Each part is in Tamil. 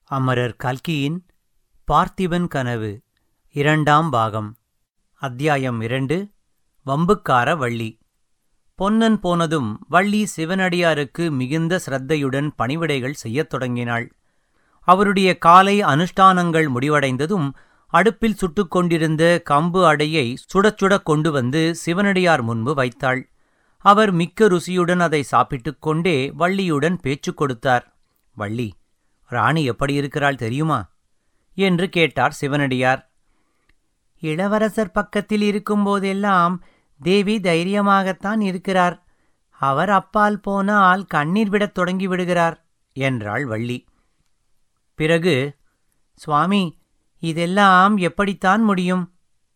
அமரர் கல்கியின் பார்த்திபன் கனவு இரண்டாம் பாகம் அத்தியாயம் இரண்டு வம்புக்கார வள்ளி பொன்னன் போனதும் வள்ளி சிவனடியாருக்கு மிகுந்த சிரத்தையுடன் பணிவிடைகள் செய்யத் தொடங்கினாள் அவருடைய காலை அனுஷ்டானங்கள் முடிவடைந்ததும் அடுப்பில் சுட்டுக் கொண்டிருந்த கம்பு அடையை சுடச் சுடக் கொண்டு வந்து சிவனடியார் முன்பு வைத்தாள் அவர் மிக்க ருசியுடன் அதை சாப்பிட்டுக் கொண்டே வள்ளியுடன் பேச்சு கொடுத்தார் வள்ளி ராணி எப்படி இருக்கிறாள் தெரியுமா என்று கேட்டார் சிவனடியார் இளவரசர் பக்கத்தில் இருக்கும்போதெல்லாம் தேவி தைரியமாகத்தான் இருக்கிறார் அவர் அப்பால் போனால் கண்ணீர் விடத் தொடங்கி விடுகிறார் என்றாள் வள்ளி பிறகு சுவாமி இதெல்லாம் எப்படித்தான் முடியும்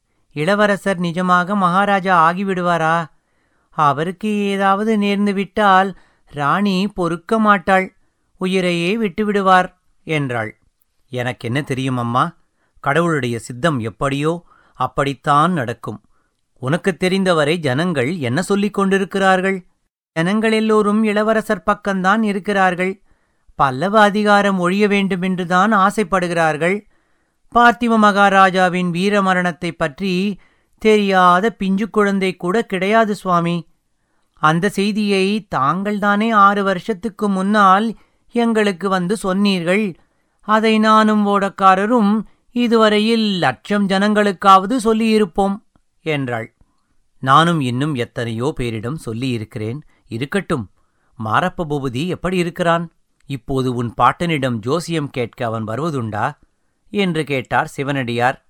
இளவரசர் நிஜமாக மகாராஜா ஆகிவிடுவாரா அவருக்கு ஏதாவது நேர்ந்து விட்டால் ராணி பொறுக்க மாட்டாள் உயிரையே விட்டுவிடுவார் என்றாள் எனக்கென்ன தெரியும் அம்மா கடவுளுடைய சித்தம் எப்படியோ அப்படித்தான் நடக்கும் உனக்குத் தெரிந்தவரை ஜனங்கள் என்ன சொல்லிக் கொண்டிருக்கிறார்கள் ஜனங்கள் எல்லோரும் இளவரசர் பக்கம்தான் இருக்கிறார்கள் பல்லவ அதிகாரம் ஒழிய வேண்டுமென்றுதான் ஆசைப்படுகிறார்கள் பார்த்திவ மகாராஜாவின் வீரமரணத்தைப் பற்றி தெரியாத பிஞ்சு குழந்தை கூட கிடையாது சுவாமி அந்த செய்தியை தாங்கள்தானே ஆறு வருஷத்துக்கு முன்னால் எங்களுக்கு வந்து சொன்னீர்கள் அதை நானும் ஓடக்காரரும் இதுவரையில் லட்சம் ஜனங்களுக்காவது சொல்லியிருப்போம் என்றாள் நானும் இன்னும் எத்தனையோ பேரிடம் சொல்லியிருக்கிறேன் இருக்கட்டும் மாரப்ப பூபதி எப்படி இருக்கிறான் இப்போது உன் பாட்டனிடம் ஜோசியம் கேட்க அவன் வருவதுண்டா என்று கேட்டார் சிவனடியார்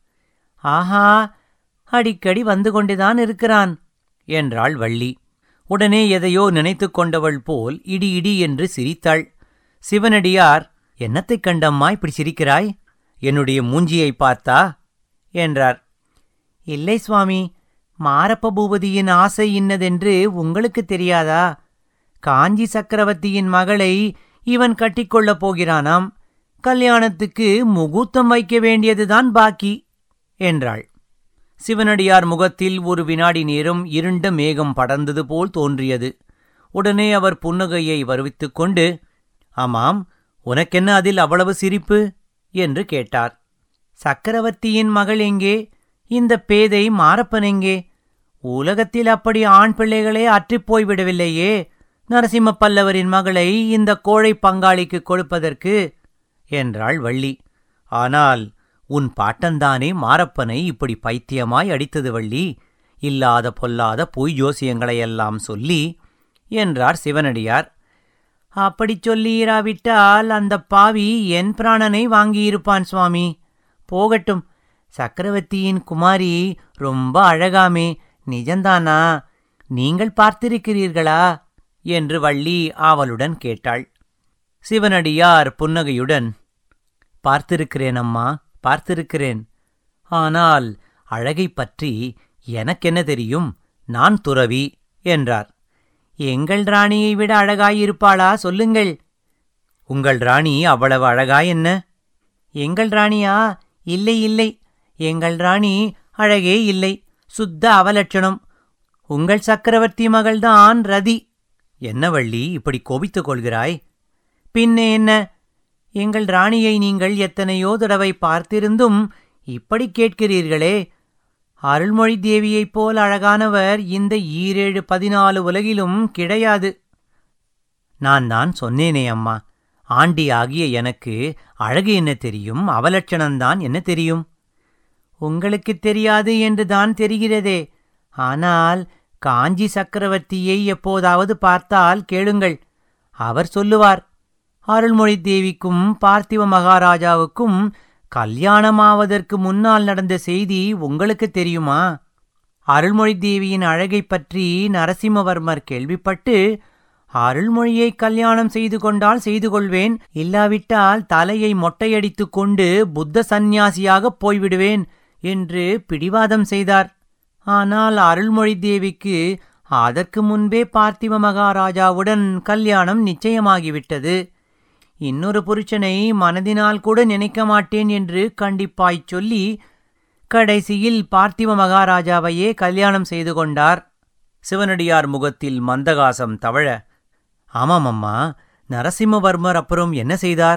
ஆஹா அடிக்கடி வந்து கொண்டுதான் இருக்கிறான் என்றாள் வள்ளி உடனே எதையோ நினைத்துக் கொண்டவள் போல் இடி இடி என்று சிரித்தாள் சிவனடியார் என்னத்தைக் கண்டம்மா இப்படி சிரிக்கிறாய் என்னுடைய மூஞ்சியை பார்த்தா என்றார் இல்லை சுவாமி மாரப்ப பூபதியின் ஆசை இன்னதென்று உங்களுக்கு தெரியாதா காஞ்சி சக்கரவர்த்தியின் மகளை இவன் கட்டிக்கொள்ளப் போகிறானாம் கல்யாணத்துக்கு முகூர்த்தம் வைக்க வேண்டியதுதான் பாக்கி என்றாள் சிவனடியார் முகத்தில் ஒரு வினாடி நேரம் இருண்ட மேகம் படர்ந்தது போல் தோன்றியது உடனே அவர் புன்னகையை வருவித்துக் கொண்டு ஆமாம் உனக்கென்ன அதில் அவ்வளவு சிரிப்பு என்று கேட்டார் சக்கரவர்த்தியின் மகள் எங்கே இந்த பேதை மாரப்பன் எங்கே உலகத்தில் அப்படி ஆண் பிள்ளைகளே அற்றிப் போய்விடவில்லையே நரசிம்ம பல்லவரின் மகளை இந்த கோழை பங்காளிக்கு கொடுப்பதற்கு என்றாள் வள்ளி ஆனால் உன் பாட்டன்தானே மாரப்பனை இப்படி பைத்தியமாய் அடித்தது வள்ளி இல்லாத பொல்லாத பொய் ஜோசியங்களையெல்லாம் சொல்லி என்றார் சிவனடியார் அப்படிச் சொல்லியிராவிட்டால் அந்த பாவி என் பிராணனை வாங்கியிருப்பான் சுவாமி போகட்டும் சக்கரவர்த்தியின் குமாரி ரொம்ப அழகாமே நிஜந்தானா நீங்கள் பார்த்திருக்கிறீர்களா என்று வள்ளி ஆவலுடன் கேட்டாள் சிவனடியார் புன்னகையுடன் பார்த்திருக்கிறேன் அம்மா பார்த்திருக்கிறேன் ஆனால் அழகைப் பற்றி எனக்கென்ன தெரியும் நான் துறவி என்றார் எங்கள் ராணியை விட அழகாயிருப்பாளா சொல்லுங்கள் உங்கள் ராணி அவ்வளவு அழகா என்ன எங்கள் ராணியா இல்லை இல்லை எங்கள் ராணி அழகே இல்லை சுத்த அவலட்சணம் உங்கள் சக்கரவர்த்தி மகள்தான் ரதி என்ன வள்ளி இப்படி கோபித்துக் கொள்கிறாய் பின்னே என்ன எங்கள் ராணியை நீங்கள் எத்தனையோ தடவை பார்த்திருந்தும் இப்படி கேட்கிறீர்களே அருள்மொழி தேவியைப் போல் அழகானவர் இந்த ஈரேழு பதினாலு உலகிலும் கிடையாது நான் தான் சொன்னேனே அம்மா ஆண்டி ஆகிய எனக்கு அழகு என்ன தெரியும் அவலட்சணம்தான் என்ன தெரியும் உங்களுக்குத் தெரியாது என்று தான் தெரிகிறதே ஆனால் காஞ்சி சக்கரவர்த்தியை எப்போதாவது பார்த்தால் கேளுங்கள் அவர் சொல்லுவார் அருள்மொழி தேவிக்கும் பார்த்திவ மகாராஜாவுக்கும் கல்யாணமாவதற்கு முன்னால் நடந்த செய்தி உங்களுக்கு தெரியுமா அருள்மொழி தேவியின் அழகைப் பற்றி நரசிம்மவர்மர் கேள்விப்பட்டு அருள்மொழியை கல்யாணம் செய்து கொண்டால் செய்து கொள்வேன் இல்லாவிட்டால் தலையை மொட்டையடித்துக் கொண்டு புத்த சந்நியாசியாகப் போய்விடுவேன் என்று பிடிவாதம் செய்தார் ஆனால் அருள்மொழி தேவிக்கு அதற்கு முன்பே பார்த்திவ மகாராஜாவுடன் கல்யாணம் நிச்சயமாகிவிட்டது இன்னொரு புருஷனை மனதினால் கூட நினைக்க மாட்டேன் என்று கண்டிப்பாய்ச் சொல்லி கடைசியில் பார்த்திவ மகாராஜாவையே கல்யாணம் செய்து கொண்டார் சிவனடியார் முகத்தில் மந்தகாசம் தவழ ஆமாம் அம்மா நரசிம்மவர்மர் அப்புறம் என்ன செய்தார்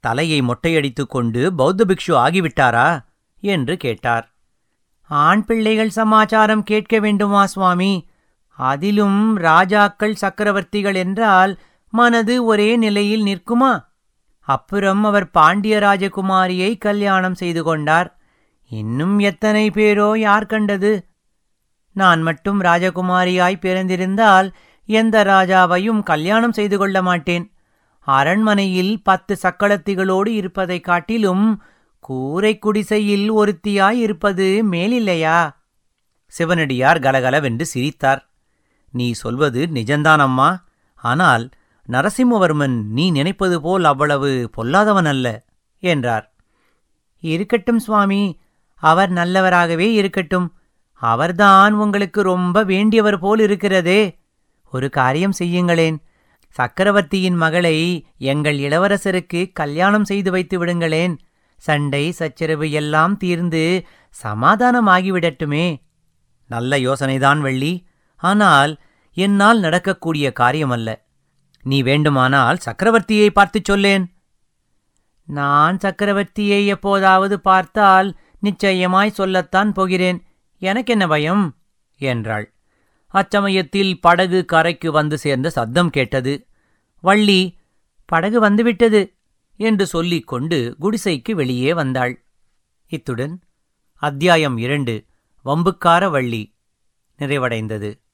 தலையை மொட்டையடித்துக் கொண்டு பௌத்த பிக்ஷு ஆகிவிட்டாரா என்று கேட்டார் ஆண் பிள்ளைகள் சமாச்சாரம் கேட்க வேண்டுமா சுவாமி அதிலும் ராஜாக்கள் சக்கரவர்த்திகள் என்றால் மனது ஒரே நிலையில் நிற்குமா அப்புறம் அவர் பாண்டிய ராஜகுமாரியை கல்யாணம் செய்து கொண்டார் இன்னும் எத்தனை பேரோ யார் கண்டது நான் மட்டும் ராஜகுமாரியாய் பிறந்திருந்தால் எந்த ராஜாவையும் கல்யாணம் செய்து கொள்ள மாட்டேன் அரண்மனையில் பத்து சக்களத்திகளோடு இருப்பதைக் காட்டிலும் கூரை குடிசையில் ஒருத்தியாய் இருப்பது மேலில்லையா சிவனடியார் கலகலவென்று சிரித்தார் நீ சொல்வது நிஜந்தான் அம்மா ஆனால் நரசிம்மவர்மன் நீ நினைப்பது போல் அவ்வளவு பொல்லாதவன் அல்ல என்றார் இருக்கட்டும் சுவாமி அவர் நல்லவராகவே இருக்கட்டும் அவர்தான் உங்களுக்கு ரொம்ப வேண்டியவர் போல் இருக்கிறதே ஒரு காரியம் செய்யுங்களேன் சக்கரவர்த்தியின் மகளை எங்கள் இளவரசருக்கு கல்யாணம் செய்து வைத்து விடுங்களேன் சண்டை சச்சரவு எல்லாம் தீர்ந்து சமாதானமாகிவிடட்டுமே நல்ல யோசனைதான் வெள்ளி ஆனால் என்னால் நடக்கக்கூடிய காரியமல்ல நீ வேண்டுமானால் சக்கரவர்த்தியை பார்த்துச் சொல்லேன் நான் சக்கரவர்த்தியை எப்போதாவது பார்த்தால் நிச்சயமாய் சொல்லத்தான் போகிறேன் எனக்கென்ன பயம் என்றாள் அச்சமயத்தில் படகு கரைக்கு வந்து சேர்ந்த சத்தம் கேட்டது வள்ளி படகு வந்துவிட்டது என்று சொல்லிக் கொண்டு குடிசைக்கு வெளியே வந்தாள் இத்துடன் அத்தியாயம் இரண்டு வம்புக்கார வள்ளி நிறைவடைந்தது